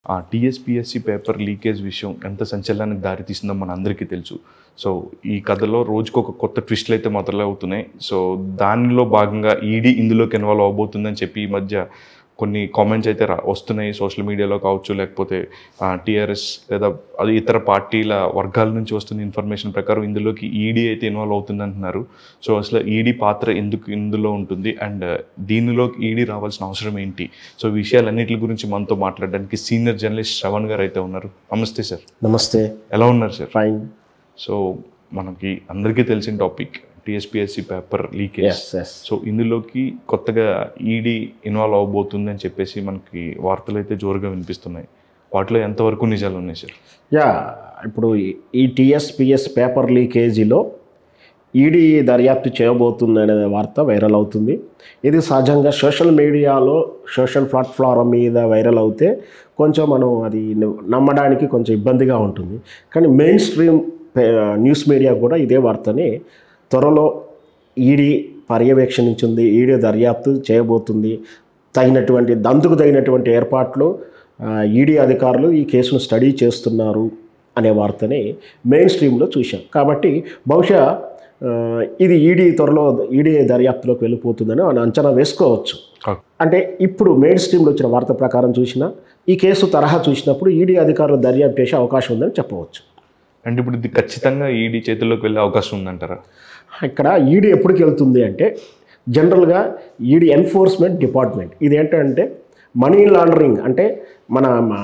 ఆ TSPSC paper leakage విషయం ఎంత సంచలనానికి దారితీసిందో మన అందరికీ తెలుసు సో ఈ కథలో రోజుకు ఒక కొత్త ట్విస్ట్లు అయితే మొదలవుతున్నాయి సో దానిలో భాగంగా ఈడీ ఇందులోకి ఇన్వాల్వ్ అవబోతుందని చెప్పి ఈ మధ్య కొన్ని కామెంట్స్ అయితే రా వస్తున్నాయి సోషల్ మీడియాలో కావచ్చు లేకపోతే టీఆర్ఎస్ లేదా అది ఇతర పార్టీల వర్గాల నుంచి వస్తున్న ఇన్ఫర్మేషన్ ప్రకారం ఇందులోకి ఈడీ అయితే ఇన్వాల్వ్ అవుతుంది అంటున్నారు సో అసలు ఈడీ పాత్ర ఎందుకు ఇందులో ఉంటుంది అండ్ దీనిలోకి ఈడీ రావాల్సిన అవసరం ఏంటి సో ఈ విషయాలన్నిటి గురించి మనతో మాట్లాడడానికి సీనియర్ జర్నలిస్ట్ శ్రవణ్ గారు అయితే ఉన్నారు నమస్తే సార్ నమస్తే ఎలా ఉన్నారు సార్ ఫైన్ సో మనకి అందరికీ తెలిసిన topic TSPSC paper leakage yes yes so ఇందులోకి కొత్తగా ఈడీ ఇన్వాల్వ్ అవబోతుంది అని చెప్పేసి మనకి వార్తలు అయితే జోరుగా వినిపిస్తున్నాయి వాటిలో ఎంతవరకు నిజాలు ఉన్నాయి సార్ యా ఇప్పుడు ఈ- ఈ టీఎస్పిఎస్ పేపర్ లీకేజీలో ఈడీ దర్యాప్తు చేయబోతుందనే వార్త వైరల్ అవుతుంది ఇది సహజంగా సోషల్ మీడియాలో సోషల్ ప్లాట్ఫామ్ మీద వైరల్ అవుతే కొంచెం మనం అది న- నమ్మడానికి కొంచెం ఇబ్బందిగా ఉంటుంది కానీ మెయిన్ స్ట్రీమ్ పే- న్యూస్ మీడియా కూడా ఇదే వార్తని త్వరలో ఈడీ పర్యవేక్షణించింది ఈడీ దర్యాప్తు చేయబోతుంది తగినటువంటి దందుకు తగినటువంటి ఏర్పాట్లు ఆ, ఈడీ అధికారులు ఈ కేసును స్టడీ చేస్తున్నారు అనే వార్తని మెయిన్ స్ట్రీమ్లో చూశాం కాబట్టి బహుశా ఆ, ఇది ఈడీ త్వరలో ఈడీ దర్యాప్తులోకి వెళ్ళిపోతుందని మనం అంచనా వేసుకోవచ్చు కా- అంటే ఇప్పుడు మెయిన్ స్ట్రీమ్లో వచ్చిన వార్త ప్రకారం చూసినా ఈ కేసు తరహా చూసినప్పుడు ఈడీ అధికారులు దర్యాప్తు చేసే అవకాశం ఉందని చెప్పవచ్చు అంటే ఇప్పుడు ఇది ఖచ్చితంగా ఈడీ చేతుల్లోకి వెళ్ళే అవకాశం ఉందంటారా ఇక్కడ ఈడీ ఎప్పటికి వెళ్తుంది అంటే జనరల్గా ఈడీ ఎన్ఫోర్స్మెంట్ డిపార్ట్మెంట్ ఇది ఏంటంటే మనీ లాండరింగ్ అంటే మన మా,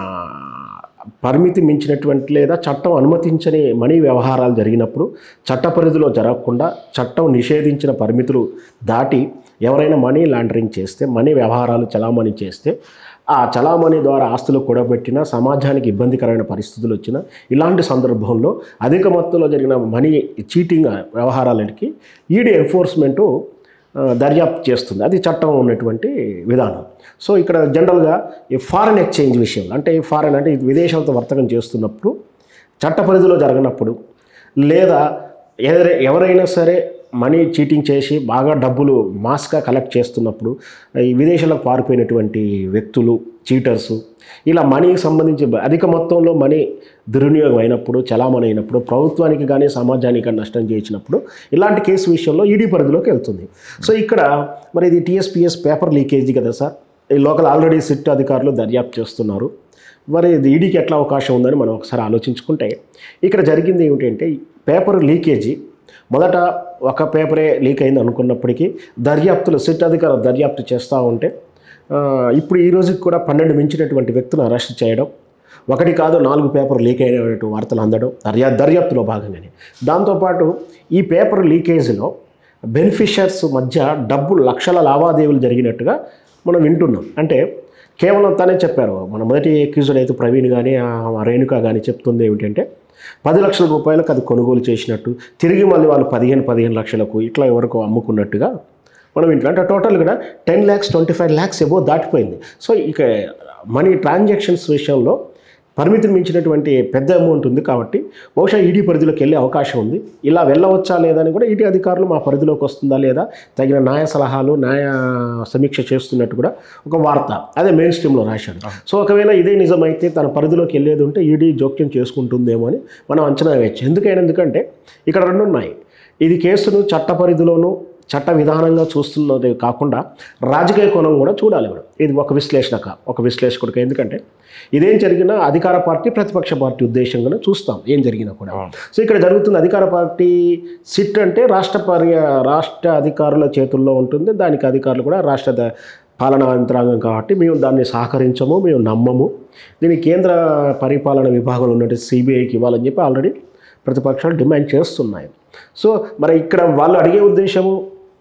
పరిమితి మించినటువంటి లేదా చట్టం అనుమతించని మనీ వ్యవహారాలు జరిగినప్పుడు చట్ట పరిధిలో జరగకుండా చట్టం నిషేధించిన పరిమితులు దాటి ఎవరైనా మనీ లాండరింగ్ చేస్తే మనీ వ్యవహారాలు చలామణి చేస్తే ఆ చలామణి ద్వారా ఆస్తులు కూడబెట్టినా సమాజానికి ఇబ్బందికరమైన పరిస్థితులు వచ్చినా ఇలాంటి సందర్భంలో అధిక మొత్తంలో జరిగిన మనీ చీటింగ్ వ్యవహారాలకి ఈడీ ఎన్ఫోర్స్మెంటు ఆ, దర్యాప్తు చేస్తుంది అది చట్టం ఉన్నటువంటి విధానం సో ఇక్కడ జనరల్గా ఈ ఫారెన్ ఎక్స్చేంజ్ విషయంలో అంటే ఈ ఫారెన్ అంటే ఇది విదేశాలతో వర్తకం చేస్తున్నప్పుడు చట్ట పరిధిలో జరగనప్పుడు లేదా ఎవరై ఎవరైనా సరే మనీ చీటింగ్ చేసి బాగా డబ్బులు మాస్గా కలెక్ట్ చేస్తున్నప్పుడు ఈ విదేశాలకు పారిపోయినటువంటి వ్యక్తులు చీటర్సు ఇలా మనీకి సంబంధించి అధిక మొత్తంలో మనీ దుర్వినియోగం అయినప్పుడు చలామణి అయినప్పుడు ప్రభుత్వానికి కానీ సమాజానికి కానీ నష్టం చేయించినప్పుడు ఇలాంటి కేసు విషయంలో ఈడీ పరిధిలోకి వెళ్తుంది సో ఇక్కడ మరి ఇది టీఎస్పిఎస్ పేపర్ లీకేజీ కదా సార్ ఈ లోకల్ ఆల్రెడీ సిట్ అధికారులు దర్యాప్తు చేస్తున్నారు మరి ఇది ఈడీకి ఎట్లా అవకాశం ఉందని మనం ఒకసారి ఆలోచించుకుంటే ఇక్కడ జరిగింది ఏమిటంటే ఈ పేపర్ లీకేజీ మొదట ఒక పేపరే లీక్ అయింది అనుకున్నప్పటికీ దర్యాప్తులు సిట్ అధికారులు దర్యాప్తు చేస్తూ ఉంటే ఆ, ఇప్పుడు ఈ రోజుకి కూడా పన్నెండు మించినటువంటి వ్యక్తులను అరెస్ట్ చేయడం ఒకటి కాదు నాలుగు పేపర్ లీక్ అయినటువంటి వార్తలు అందడం దర్యా దర్యాప్తులో భాగంగానే దాంతోపాటు ఈ పేపర్ లీకేజీలో బెనిఫిషియర్స్ మధ్య డబ్బు లక్షల లావాదేవీలు జరిగినట్టుగా మనం వింటున్నాం అంటే కేవలం తనే చెప్పారు మన మొదటి అక్యూజ్డ్ అయితే ప్రవీణ్ కానీ ఆ రేణుక కానీ చెప్తుంది ఏమిటంటే పది లక్షల రూపాయలకు అది కొనుగోలు చేసినట్టు తిరిగి మళ్ళీ వాళ్ళు పదిహేను పదిహేను లక్షలకు ఇట్లా ఎవరికో అమ్ముకున్నట్టుగా మనం ఇంట్లో అంటే టోటల్ కూడా ten lakhs twenty five lakhs above దాటిపోయింది సో ఇక మనీ ట్రాన్సాక్షన్స్ విషయంలో పరిమితిని మించినటువంటి పెద్ద అమౌంట్ ఉంది కాబట్టి బహుశా ఈడీ పరిధిలోకి వెళ్ళే అవకాశం ఉంది ఇలా వెళ్ళవచ్చా లేదా అని కూడా ఈడీ అధికారులు మా పరిధిలోకి వస్తుందా లేదా తగిన న్యాయ సలహాలు న్యాయ సమీక్ష చేస్తున్నట్టు కూడా ఒక వార్త అదే మెయిన్ స్ట్రీమ్లో రాశాడు సో ఒకవేళ ఇదే నిజమైతే తన పరిధిలోకి వెళ్ళేది ఉంటే ఈడీ జోక్యం చేసుకుంటుందేమో అని మనం అంచనా వేయచ్చు ఎందుకైనా ఎందుకంటే ఇక్కడ రెండు ఉన్నాయి ఇది కేసును చట్ట పరిధిలోనూ చట్ట విధానంగా చూస్తున్నది కాకుండా రాజకీయ కోణం కూడా చూడాలి మనం ఇది ఒక విశ్లేషణక ఒక విశ్లేషకుడికి ఎందుకంటే ఇదేం జరిగినా అధికార పార్టీ ప్రతిపక్ష పార్టీ ఉద్దేశంగానే చూస్తాం ఏం జరిగినా కూడా సో ఇక్కడ జరుగుతున్న అధికార పార్టీ సిట్ అంటే రాష్ట్ర పర్య రాష్ట్ర అధికారుల చేతుల్లో ఉంటుంది దానికి అధికారులు కూడా రాష్ట్ర ద- పాలనా యంత్రాంగం కాబట్టి మేము దాన్ని సహకరించము మేము నమ్మము దీన్ని కేంద్ర పరిపాలన విభాగంలో ఉన్నట్టు సిబిఐకి ఇవ్వాలని చెప్పి ఆల్రెడీ ప్రతిపక్షాలు డిమాండ్ చేస్తున్నాయి సో మరి ఇక్కడ వాళ్ళు అడిగే ఉద్దేశము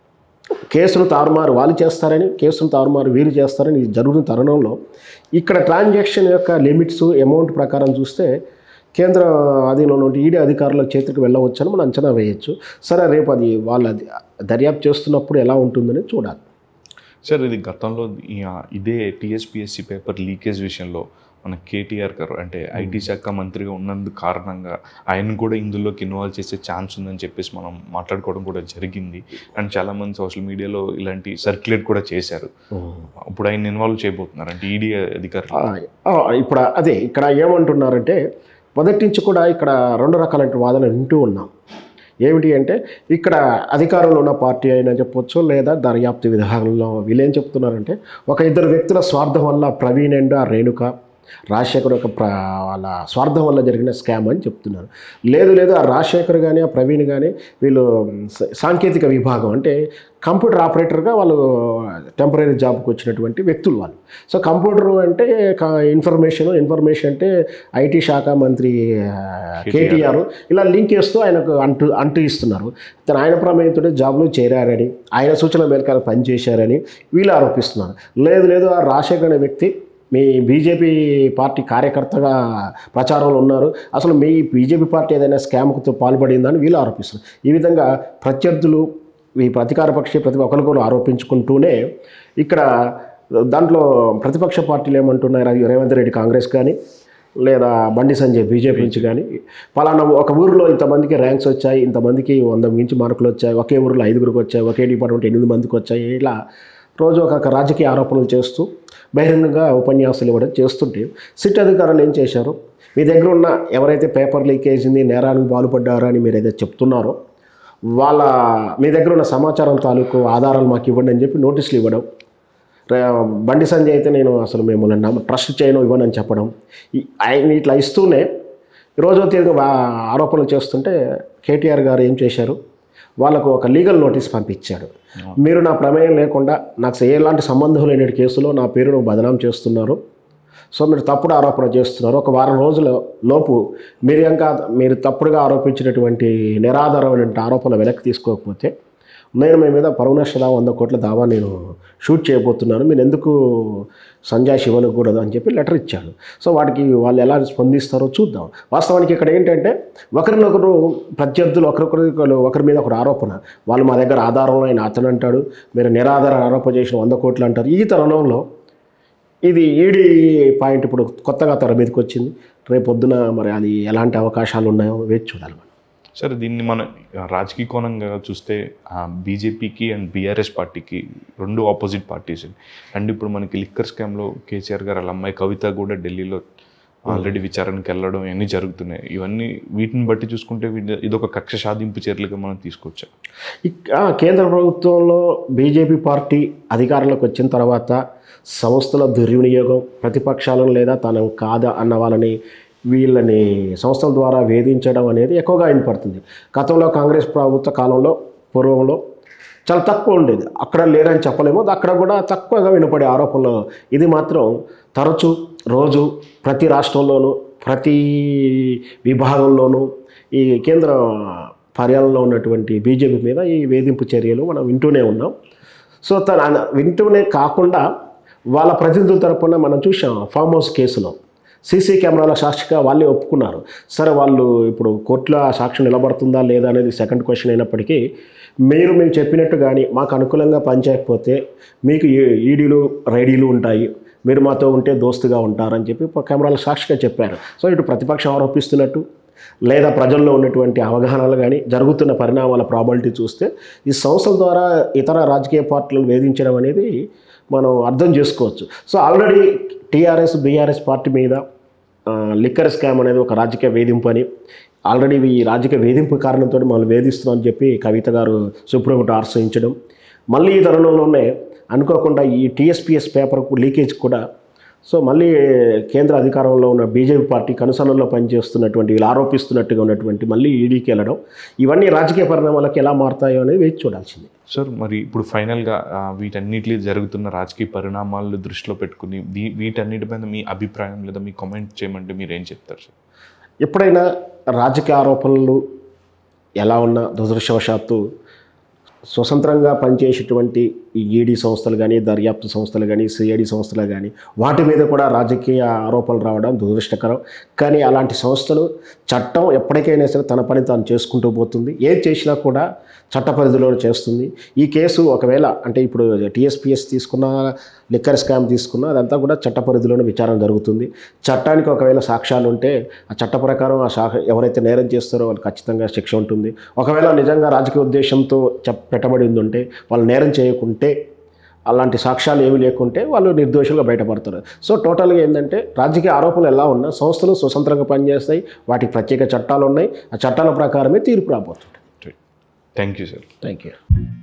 కేసును తారుమారు వాళ్ళు చేస్తారని కేసును తారుమారు వీరు చేస్తారని ఇది జరుగుతున్న తరుణంలో ఇక్కడ ట్రాన్సాక్షన్ యొక్క లిమిట్స్ అమౌంట్ ప్రకారం చూస్తే కేంద్ర అధీనంలో ఉంటే ఈడీ అధికారుల చేతికి వెళ్ళవచ్చని మనం అంచనా వేయచ్చు సరే రేపు అది వాళ్ళ అది దర్యాప్తు చేస్తున్నప్పుడు ఎలా ఉంటుందని చూడాలి సార్ ఇది గతంలో ఈ- ఇదే టీఎస్పిఎస్సి పేపర్ లీకేజ్ విషయంలో మన కేటీఆర్ గారు అంటే ఐటీ శాఖ మంత్రిగా ఉన్నందుకు కారణంగా ఆయన కూడా ఇందులోకి ఇన్వాల్వ్ చేసే ఛాన్స్ ఉందని చెప్పేసి మనం మాట్లాడుకోవడం కూడా జరిగింది అండ్ చాలామంది సోషల్ మీడియాలో ఇలాంటి సర్క్యులేట్ కూడా చేశారు ఇప్పుడు ఆయన ఇన్వాల్వ్ చేయబోతున్నారు అంటే ఈడీ అధికారులు ఆ, ఆ, ఇప్పుడు అదే ఇక్కడ ఏమంటున్నారంటే మొదటి నుంచి కూడా ఇక్కడ రెండు రకాలైన వాదనలు వింటూ ఉన్నాం ఏమిటి అంటే ఇక్కడ అధికారంలో ఉన్న పార్టీ అయినా చెప్పొచ్చు లేదా దర్యాప్తు విధానంలో వీళ్ళు ఏం చెప్తున్నారంటే ఒక ఇద్దరు వ్యక్తుల స్వార్థం వల్ల ప్రవీణ్ అండ్ ఆ రేణుక రాజశేఖర్ యొక్క ప్ర వాళ్ళ స్వార్థం వల్ల జరిగిన స్కామ్ అని చెప్తున్నారు లేదు లేదు ఆ రాజశేఖర్ కానీ ఆ ప్రవీణ్ కానీ వీళ్ళు స- సాంకేతిక విభాగం అంటే కంప్యూటర్ ఆపరేటర్గా వాళ్ళు టెంపరీ జాబ్కి వచ్చినటువంటి వ్యక్తులు వాళ్ళు సో కంప్యూటర్ అంటే ఇన్ఫర్మేషన్ ఇన్ఫర్మేషన్ అంటే ఐటీ శాఖ మంత్రి ఆ, కేటీఆర్ ఇలా లింక్ చేస్తూ ఆయనకు అంటు అంటు ఇస్తున్నారు తను ఆయన ప్రమేయంతో జాబ్లో చేరారని ఆయన సూచన మేరకు ఆయన పనిచేశారని వీళ్ళు ఆరోపిస్తున్నారు లేదు లేదు ఆ రాజశేఖర్ అనే వ్యక్తి మీ బీజేపీ పార్టీ కార్యకర్తగా ప్రచారంలో ఉన్నారు అసలు మీ బీజేపీ పార్టీ ఏదైనా స్కామ్తో పాల్పడిందని వీళ్ళు ఆరోపిస్తున్నారు ఈ విధంగా ప్రత్యర్థులు ఈ ప్రతికార పక్షి ప్రతి ఒక్కరికొకరు ఆరోపించుకుంటూనే ఇక్కడ దాంట్లో ప్రతిపక్ష పార్టీలు ఏమంటున్నారు అది రేవంత్ రెడ్డి కాంగ్రెస్ కానీ లేదా బండి సంజయ్ బీజేపీ నుంచి కానీ పలానా ఒక ఊరిలో ఇంతమందికి ర్యాంక్స్ వచ్చాయి ఇంతమందికి వంద మించి మార్కులు వచ్చాయి ఒకే ఊరిలో ఐదుగురికి వచ్చాయి ఒకే డిపార్ట్మెంట్ ఎనిమిది మందికి వచ్చాయి ఇలా రోజు ఒక రాజకీయ ఆరోపణలు చేస్తూ బహిరంగంగా ఉపన్యాసాలు ఇవ్వడం చేస్తుంటే సిట్ అధికారులు ఏం చేశారు మీ దగ్గర ఉన్న ఎవరైతే పేపర్ లీకేజీని నేరానికి పాల్పడ్డారో అని మీరు ఏదైతే చెప్తున్నారో వాళ్ళ మీ దగ్గర ఉన్న సమాచారం తాలూకు ఆధారాలు మాకు ఇవ్వండి అని చెప్పి నోటీసులు ఇవ్వడం రే- బండి సంజయ్ అయితే నేను అసలు మిమ్మల్ని నమ్మ ట్రస్ట్ చేయను ఇవ్వనని చెప్పడం ఈ- ఆయన ఇట్లా ఇస్తూనే రోజో తీరుగా వా- ఆరోపణలు చేస్తుంటే కేటీఆర్ గారు ఏం చేశారు వాళ్ళకు ఒక లీగల్ నోటీస్ పంపించాడు మీరు నా ప్రమేయం లేకుండా నాకు ఎలాంటి సంబంధం లేని కేసులో నా పేరును బదనాం చేస్తున్నారు సో మీరు తప్పుడు ఆరోపణ చేస్తున్నారు ఒక వారం రోజుల లోపు మీరు ఇంకా మీరు తప్పుడుగా ఆరోపించినటువంటి నిరాధారమైన ఆరోపణలు వెనక్కి తీసుకోకపోతే నేను మీ మీద పరువు నష్టదా వంద కోట్ల దావా నేను షూట్ చేయబోతున్నాను మీరు ఎందుకు సంజాయిషి ఇవ్వకూడదు అని చెప్పి లెటర్ ఇచ్చాడు సో వాటికి వాళ్ళు ఎలా స్పందిస్తారో చూద్దాం వాస్తవానికి ఇక్కడ ఏంటంటే ఒకరినొకరు ప్రత్యర్థులు ఒకరికొకరు ఒకరి మీద ఒకరు ఆరోపణ వాళ్ళు మా దగ్గర ఆధారం అయిన అతను అంటాడు మీరు నిరాధార ఆరోపణ చేసిన వంద కోట్లు అంటారు ఈ తరుణంలో ఇది ఈడీ పాయింట్ ఇప్పుడు కొత్తగా తెర మీదకి వచ్చింది రేపు పొద్దున మరి అది ఎలాంటి అవకాశాలు ఉన్నాయో వేచి చూడాలి మనం సరే దీన్ని మనం రాజకీయ కోణంగా చూస్తే బీజేపీకి అండ్ బీఆర్ఎస్ పార్టీకి రెండు ఆపోజిట్ పార్టీస్ అండ్ ఇప్పుడు మనకి లిక్కర్ స్కామ్లో కేసీఆర్ గారు వాళ్ళ అమ్మాయి కవిత కూడా ఢిల్లీలో ఆల్రెడీ విచారణకి వెళ్ళడం ఇవన్నీ జరుగుతున్నాయి ఇవన్నీ వీటిని బట్టి చూసుకుంటే వీటి- ఇదొక కక్ష సాధింపు చర్యలుగా మనం తీసుకోవచ్చు ఇక్- ఆ, కేంద్ర ప్రభుత్వంలో బీజేపీ పార్టీ అధికారంలోకి వచ్చిన తర్వాత సంస్థల దుర్వినియోగం ప్రతిపక్షాలను లేదా తను కాదా అన్న వాళ్ళని వీళ్ళని సంస్థల ద్వారా వేధించడం అనేది ఎక్కువగా వినపడుతుంది గతంలో కాంగ్రెస్ ప్రభుత్వ కాలంలో పూర్వంలో చాలా తక్కువ ఉండేది అక్కడ లేరని చెప్పలేము అక్కడ కూడా తక్కువగా వినపడే ఆరోపణలు ఇది మాత్రం తరచు రోజు ప్రతి రాష్ట్రంలోనూ ప్రతి విభాగంలోనూ ఈ కేంద్ర పర్యాలంలో ఉన్నటువంటి బీజేపీ మీద ఈ వేధింపు చర్యలు మనం వింటూనే ఉన్నాం సో తన అన- వింటూనే కాకుండా వాళ్ళ ప్రతినిధుల తరపున మనం చూసాం ఫామ్ హౌస్ కేసులో సీసీ కెమెరాల సాక్షిగా వాళ్ళే ఒప్పుకున్నారు సరే వాళ్ళు ఇప్పుడు కోర్టులో ఆ సాక్ష్యం నిలబడుతుందా లేదా అనేది సెకండ్ క్వశ్చన్ అయినప్పటికీ మీరు మేము చెప్పినట్టు కానీ మాకు అనుకూలంగా పనిచేయకపోతే మీకు ఈ- ఈడీలు రైడీలు ఉంటాయి మీరు మాతో ఉంటే దోస్తుగా ఉంటారని చెప్పి కెమెరాల సాక్షిగా చెప్పారు సో ఇటు ప్రతిపక్షం ఆరోపిస్తున్నట్టు లేదా ప్రజల్లో ఉన్నటువంటి అవగాహనలు కానీ జరుగుతున్న పరిణామాల ప్రాబిలిటీ చూస్తే ఈ సంస్థల ద్వారా ఇతర రాజకీయ పార్టీలను వేధించడం అనేది మనం అర్థం చేసుకోవచ్చు so already TRS BRS party మీద ఆ, లిక్కర్ స్కామ్ అనేది ఒక రాజకీయ వేధింపు అని ఆల్రెడీ ఈ రాజకీయ వేధింపు కారణంతో మమ్మల్ని వేధిస్తున్నాం అని చెప్పి కవిత గారు సుప్రీంకోర్టు ఆశ్రయించడం మళ్ళీ ఈ తరుణంలోనే అనుకోకుండా ఈ టీఎస్పీఎస్ పేపర్ లీకేజ్ కూడా సో మళ్ళీ కేంద్ర అధికారంలో ఉన్న బీజేపీ పార్టీ కనుసనలో పనిచేస్తున్నటువంటి వీళ్ళు ఆరోపిస్తున్నట్టుగా ఉన్నటువంటి మళ్ళీ ఈడీకి వెళ్ళడం ఇవన్నీ రాజకీయ పరిణామాలకు ఎలా మారుతాయో అనేది వేచి చూడాల్సింది సార్ మరి ఇప్పుడు ఫైనల్గా ఆ, వీటన్నిటి జరుగుతున్న రాజకీయ పరిణామాలను దృష్టిలో పెట్టుకుని వీ వీటన్నిటి మీద మీ అభిప్రాయం లేదా మీ కామెంట్ చేయమంటే మీరు ఏం చెప్తారు సార్ ఎప్పుడైనా రాజకీయ ఆరోపణలు ఎలా ఉన్నా దురదృష్టవశాత్తు స్వతంత్రంగా పనిచేసేటువంటి ఈ ఈడీ సంస్థలు కానీ దర్యాప్తు సంస్థలు కానీ సిఐడి సంస్థలు కానీ వాటి మీద కూడా రాజకీయ ఆరోపణలు రావడం దురదృష్టకరం కానీ అలాంటి సంస్థలు చట్టం ఎప్పటికైనా సరే తన పని తాను చేసుకుంటూ పోతుంది ఏం చేసినా కూడా చట్ట పరిధిలో చేస్తుంది ఈ కేసు ఒకవేళ అంటే ఇప్పుడు టీఎస్పీఎస్ తీసుకున్న లిక్కర్ స్కామ్ తీసుకున్నా అదంతా కూడా చట్ట పరిధిలోనే విచారణ జరుగుతుంది చట్టానికి ఒకవేళ సాక్ష్యాలు ఉంటే ఆ చట్ట ప్రకారం ఆ శాఖ ఎవరైతే నేరం చేస్తారో వాళ్ళు ఖచ్చితంగా శిక్ష ఉంటుంది ఒకవేళ నిజంగా రాజకీయ ఉద్దేశంతో చెప్ పెట్టబడి ఉందంటే వాళ్ళు నేరం చేయకుంటే అలాంటి సాక్ష్యాలు ఏమి లేకుంటే వాళ్ళు నిర్దోషులుగా బయటపడతారు సో టోటల్గా ఏంటంటే రాజకీయ ఆరోపణలు ఎలా ఉన్నా సంస్థలు స్వతంత్రంగా పనిచేస్తాయి వాటికి ప్రత్యేక చట్టాలు ఉన్నాయి ఆ చట్టాల ప్రకారమే తీర్పు రాబోతుంది thank you sir thank you